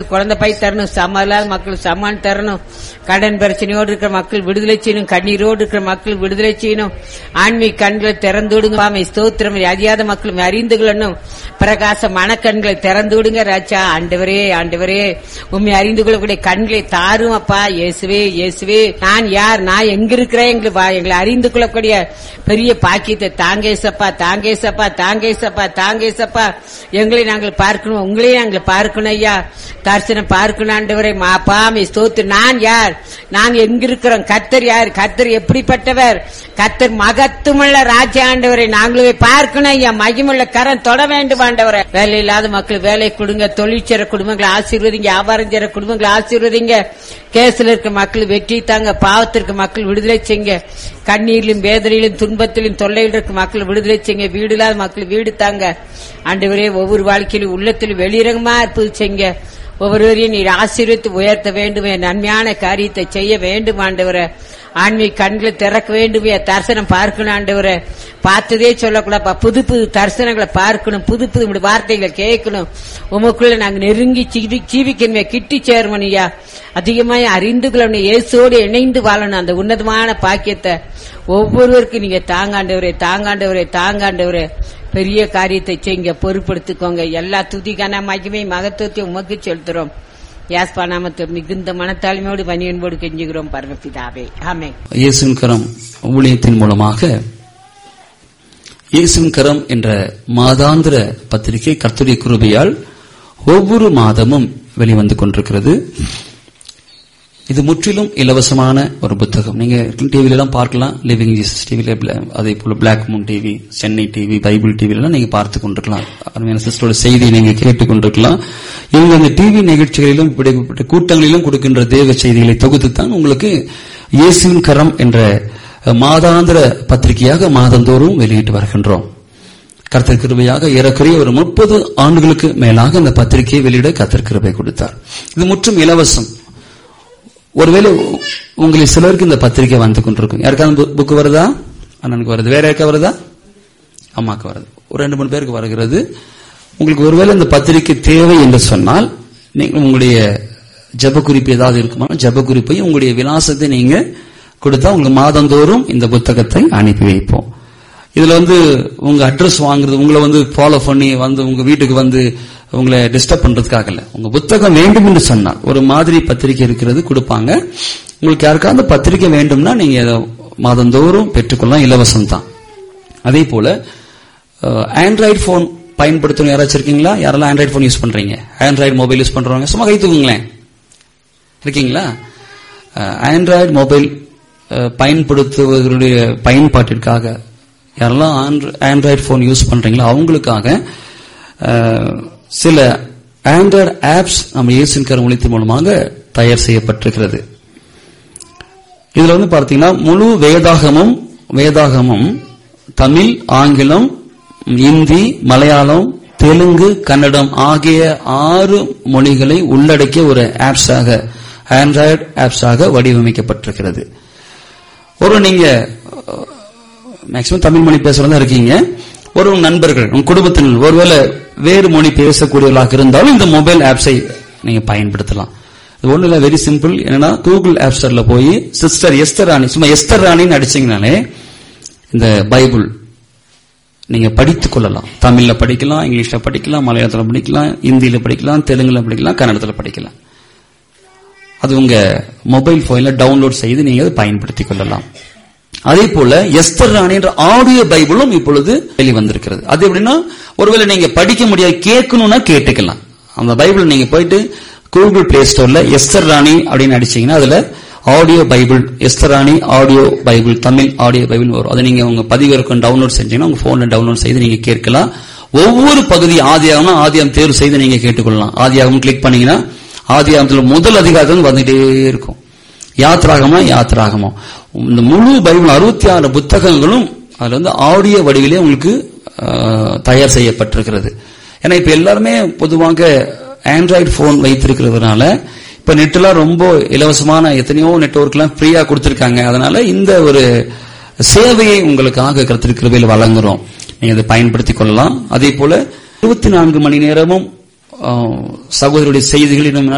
மக்கள் குழந்தை பை தரணும் சம இல்லாத மக்கள் சமான் தரணும் கடன் பிரச்சனையோடு இருக்கிற மக்கள் விடுதலை செய்யணும் கண்ணீரோடு இருக்கிற மக்கள் விடுதலை செய்யணும் ஆன்மீக கண்களை திறந்து விடுங்க ஆமை ஸ்தோத்திரம் அறியாத மக்களும் அறிந்து கொள்ளணும் பிரகாச மனக்கண்களை திறந்து விடுங்க ராஜா ஆண்டவரே ஆண்டவரே உண்மை அறிந்து கொள்ளக்கூடிய கண்களை தாரும் அப்பா இயேசுவே இயேசுவே நான் யார் நான் எங்க இருக்கிறேன் எங்களை வா- எங்களை அறிந்து கொள்ளக்கூடிய பெரிய பாக்கியத்தை தாங்கேசப்பா தாங்கேசப்பா தாங்கேசப்பா தாங்கேசப்பா எங்களை நாங்கள் பார்க்கணும் உங்களையும் நாங்கள் பார்க்கணும் ஐயா தரிசனம் பார்க்கணும் ஆண்டவரே மாப்பாமை ஸ்தோத்து நான் யார் நாங்க எங்க இருக்கிறோம் கத்தர் யார் கத்தர் எப்படிப்பட்டவர் கத்தர் மகத்துவமுள்ள ராஜா ஆண்டவரை நாங்களே பார்க்கணும் ஐயா மகிமுள்ள கரம் தொட வேண்டும் ஆண்டவரை வேலை இல்லாத மக்கள் வேலை கொடுங்க தொழிற்சர குடும்பங்களை ஆசீர்வதிங்க வியாபாரம் செய்யற குடும்பங்களை ஆசீர்வதிங்க கேஸ்ல இருக்க மக்கள் வெற்றி தாங்க பாவத்திற்கு மக்கள் விடுதலை செய்யுங்க கண்ணீரிலும் வேதனையிலும் துன்பத்திலும் தொல்லையில் இருக்க மக்கள் விடுதலை செய்யுங்க வீடு இல்லாத மக்கள் வீடு தாங்க ஆண்டவரே ஒவ்வொரு வாழ்க்கையிலும் உள்ளத்திலும் வெளிரங்கமா இருப்பது செய்யுங்க ஒவ்வொருவரையும் நீர் ஆசீர்வித்து உயர்த்த வேண்டும் என் நன்மையான காரியத்தை செய்ய வேண்டும் ஆண்டவரை ஆன்மீக கண்களை திறக்க வேண்டும் என் தரிசனம் பார்க்கணும் ஆண்டவரை பார்த்ததே சொல்லக்கூடாப்பா புது புது தரிசனங்களை பார்க்கணும் புது புது உம்முடைய வார்த்தைகளை கேட்கணும் உமக்குள்ள நாங்க நெருங்கி ஜீவி- ஜீவிக்கணுமே கிட்டி சேருவோம் ஐயா அதிகமாய் அறிந்து கொள்ளணும் இயேசோடு இணைந்து வாழணும் அந்த உன்னதமான பாக்கியத்தை ஒவ்வொருவருக்கும் நீங்க தாங்காண்டவரே தாங்காண்டவரே தாங்காண்டவரே பெரிய காரியத்தை செய்யுங்க பொறுப்படுத்திக்கோங்க எல்லா துதிக்கான மகிமை மகத்துவத்தை உமக்கு செலுத்துறோம் யாஸ்பா நாமத்தை மிகுந்த மனத்தாழ்மையோடு பணியன்போடு கெஞ்சுகிறோம் பரமபிதாவே ஆமே இயேசுவின் கரம் ஊழியத்தின் மூலமாக இயேசுவின் கரம் என்ற மாதாந்திர பத்திரிகை கர்த்தருடைய கிருபையால் ஒவ்வொரு மாதமும் வெளிவந்து கொண்டிருக்கிறது இது முற்றிலும் இலவசமான ஒரு புத்தகம் நீங்க டிவில எல்லாம் பார்க்கலாம் லிவிங் ஜீசஸ் டிவில அதே போல Black Moon TV Chennai TV Bible டிவில எல்லாம் நீங்க பார்த்து கொண்டிருக்கலாம் அருமையான சிஸ்டரோட செய்தியை நீங்க கேட்டுக் கொண்டிருக்கலாம் இவங்க அந்த டிவி நிகழ்ச்சிகளிலும் இப்படிப்பட்ட கூட்டங்களிலும் கொடுக்கின்ற தேவ செய்திகளை தொகுத்து தான் உங்களுக்கு இயேசுவின் கரம் என்ற மாதாந்திர பத்திரிகையாக மாதந்தோறும் வெளியிட்டு வருகின்றோம் கர்த்தர் கிருபையாக ஏறக்குறைய ஒரு முப்பது ஆண்டுகளுக்கு மேலாக அந்த பத்திரிகையை வெளியிட கர்த்தர் கிருபை கொடுத்தார் இது முற்றும் இலவசம் ஒருவேளை உ- உங்களில் சிலருக்கு இந்த பத்திரிகை வந்து கொண்டிருக்கும் யாருக்காவது புக் வருதா அண்ணனுக்கு வருது வேற யாருக்கா வருதா அம்மாக்கு வருது ஒரு ரெண்டு மூணு பேருக்கு வருகிறது உங்களுக்கு ஒருவேளை இந்த பத்திரிகை தேவை என்று சொன்னால் நீங்கள் உங்களுடைய ஜெப குறிப்பு ஏதாவது இருக்குமா ஜெப குறிப்பையும் உங்களுடைய விலாசத்தை நீங்க கொடுத்தா உங்களுக்கு மாதந்தோறும் இந்த புத்தகத்தை அனுப்பி வைப்போம் இதுல வந்து உங்க அட்ரஸ் வாங்குறது உங்களை வந்து ஃபாலோ பண்ணி வந்து உங்க வீட்டுக்கு வந்து உங்களை டிஸ்டர்ப் பண்றதுக்காக இல்ல உங்க புத்தகம் வேண்டும் என்று சொன்னால் ஒரு மாதிரி பத்திரிகை இருக்கிறது கொடுப்பாங்க உங்களுக்கு யாருக்காவது பத்திரிகை வேண்டும்னா நீங்க அதை மாதந்தோறும் பெற்றுக்கொள்ளலாம் இலவசம் தான் அதே போல ஆண்ட்ராய்டு போன் பயன்படுத்தணும் யாராச்சும் இருக்கீங்களா யாரெல்லாம் ஆண்ட்ராய்டு போன் யூஸ் பண்றீங்க ஆண்ட்ராய்டு மொபைல் யூஸ் பண்றவங்க சும்மா கை தூக்குங்களேன் இருக்கீங்களா ஆண்ட்ராய்டு மொபைல் பயன்படுத்துவதனுடைய பயன்பாட்டிற்காக யாரெல்லாம் ஆண்ட்ராய்டு போன் யூஸ் பண்றீங்களோ அவங்களுக்காக அஹ், சில ஆண்ட்ராய்டு ஆப்ஸ் நம்ம இயேசுவின் கரம் ஒளித்தின் மூலமாக தயார் செய்யப்பட்டிருக்கிறது இதுல வந்து பார்த்தீங்கன்னா முழு வேதாகமும் வேதாகமும் தமிழ் ஆங்கிலம் இந்தி மலையாளம் தெலுங்கு கன்னடம் ஆகிய ஆறு மொழிகளை உள்ளடக்கிய ஒரு ஆப்ஸாக ஆண்ட்ராய்டு ஆப்ஸாக வடிவமைக்கப்பட்டிருக்கிறது ஒரு நீங்க மேக்சிமம் தமிழ் மொழி பேசுறதா இருக்கீங்க ஒரு உங்க நண்பர்கள் உங்க குடும்பத்தினர் ஒருவேளை வேறு மொழி பேசக்கூடியவர்களாக இருந்தாலும் இந்த மொபைல் ஆப்ஸை நீங்க பயன்படுத்தலாம் இது ஒண்ணு இல்ல வெரி சிம்பிள் என்னன்னா கூகுள் ஆப் ஸ்டோர்ல போய் சிஸ்டர் எஸ்தர் ராணி சும்மா எஸ்தர் ராணின்னு அடிச்சீங்கனாலே இந்த பைபிள் நீங்க படித்துக் கொள்ளலாம் தமிழ்ல படிக்கலாம் இங்கிலீஷ்ல படிக்கலாம் மலையாளத்துல படிக்கலாம் இந்தியில படிக்கலாம் தெலுங்குல படிக்கலாம் கன்னடத்துல படிக்கலாம் அது உங்க மொபைல் போன்ல டவுன்லோட் செய்து நீங்க அதை பயன்படுத்திக் கொள்ளலாம் அதே போல எஸ்தர் ராணி என்ற ஆடியோ பைபிளும் இப்பொழுது வெளிவந்திருக்கிறது அது எப்படின்னா ஒருவேளை நீங்க படிக்க முடியாது கேட்கணும்னா கேட்டுக்கலாம் அந்த பைபிள் நீங்க போயிட்டு கூகுள் பிளே ஸ்டோர்ல எஸ்தர் ராணி அப்படின்னு அடிச்சீங்கன்னா அதுல audio Bible Esther Rani audio Bible Tamil audio Bible வரும் அதை நீங்க உங்க பதிவிறக்கம் டவுன்லோட் செஞ்சீங்கன்னா உங்க போன்ல டவுன்லோட் செய்து நீங்க கேட்கலாம் ஒவ்வொரு பகுதி ஆதியாகம்னா ஆதியாகம் தேர்வு செய்து நீங்க கேட்டுக்கொள்ளலாம் ஆதியாகம் கிளிக் பண்ணீங்கன்னா ஆதியாகத்துல முதல் அதிகாரம் வந்துட்டே இருக்கும் யாத்ராகமா யாத்ராகமோ இந்த முழு பைபிள் அறுபத்தி ஆறு புத்தகங்களும் அதுல வந்து ஆடியோ வடிவிலே உங்களுக்கு ஆஹ், தயார் செய்யப்பட்டிருக்கிறது ஏன்னா இப்ப எல்லாருமே பொதுவாக ஆண்ட்ராய்டு போன் வைத்திருக்கிறதுனால இப்ப நெட்லாம் ரொம்ப இலவசமான எத்தனையோ நெட்வொர்க்லாம் ஃப்ரீயா கொடுத்திருக்காங்க அதனால இந்த ஒரு சேவையை உங்களுக்காக கருத்திருக்கிறவையில் வழங்குறோம் நீங்க அதை பயன்படுத்திக் கொள்ளலாம் அதே போல இருபத்தி நான்கு மணி நேரமும் ஆஹ், சகோதரருடைய செய்திகள் இன்னும்